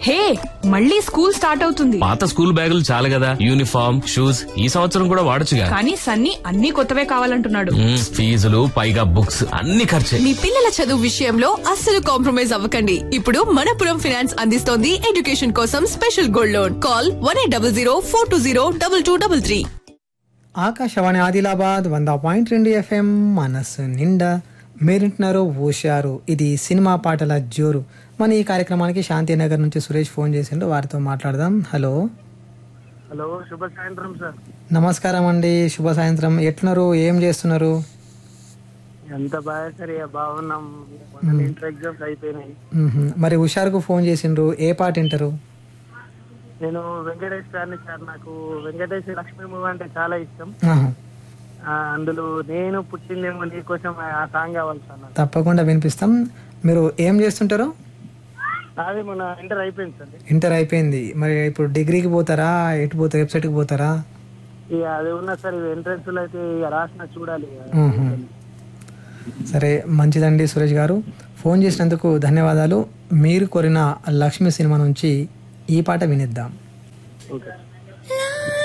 హే మళ్ళీ school start అవుతుంది పాత స్కూల్ బ్యాగులు చాలు కదా యూనిఫామ్ షూస్ ఈ సంవత్సరం కూడా వాడొచ్చుగా కానీ సన్నీ అన్ని కొత్తవే కావాలంటున్నాడు మ్మ్, ఫీజులు పైగా బుక్స్ అన్ని ఖర్చే మీ పిల్లల చదువు విషయంలో అస్సలు కాంప్రమైజ్ అవ్వకండి ఇప్పుడు మనపురం ఫైనాన్స్ అందిస్తోంది ఎడ్యుకేషన్ కోసం special gold loan call one eight double zero four two zero double two double three Akashvani Adilabad వంద పాయింట్ రెండు ఎఫ్ఎం మనసు నిండా మీరింటున్నారు ఊషారు ఇది సినిమా పాటల జోరు మన ఈ కార్యక్రమానికి శాంతినగర్ నుంచి సురేష్ ఫోన్ చేసిండు వారితో మాట్లాడదాం హలో హలో శుభ సాయంత్రం సార్ నమస్కారం అండి శుభ సాయంత్రం ఎట్లున్నారు ఏం చేస్తున్నారు ఎంత బాగా సార్ ఇక బాగున్నాం మొన్న ఇంటర్ ఎగ్జామ్స్ అయిపోయినాయి మ్మ్హ. మరి హుషారుకు ఫోన్ చేసిండ్రు ఏ పాట వింటారు నేను వెంకటేష్ గారిని సార్ నాకు వెంకటేష్ లక్ష్మీ మూవీ అంటే చాలా ఇష్టం ఆహా. ఆ, అందులో నేను పుట్టిందేమో నీకోసం ఆ సాంగ్ కావాలి సార్ నాకు తప్పకుండా వినిపిస్తాం మీరు ఏం చేస్తుంటారు అది మొన్న ఇంటర్ అయిపోయింది సార్ ఇంటర్ అయిపోయింది మరి ఇప్పుడు డిగ్రీకి పోతారా ఎటు పోతారు వెబ్సైట్కి పోతారా ఇక అది ఉన్న సార్ ఇవి ఎంట్రన్స్ లో అయితే ఇక రాసిన చూడాలి ఇక. మ్మ్హ. సరే మంచిదండి సురేష్ గారు ఫోన్ చేసినందుకు ధన్యవాదాలు మీరు కోరిన లక్ష్మి సినిమా నుంచి ఈ పాట వినిద్దాం ఓకే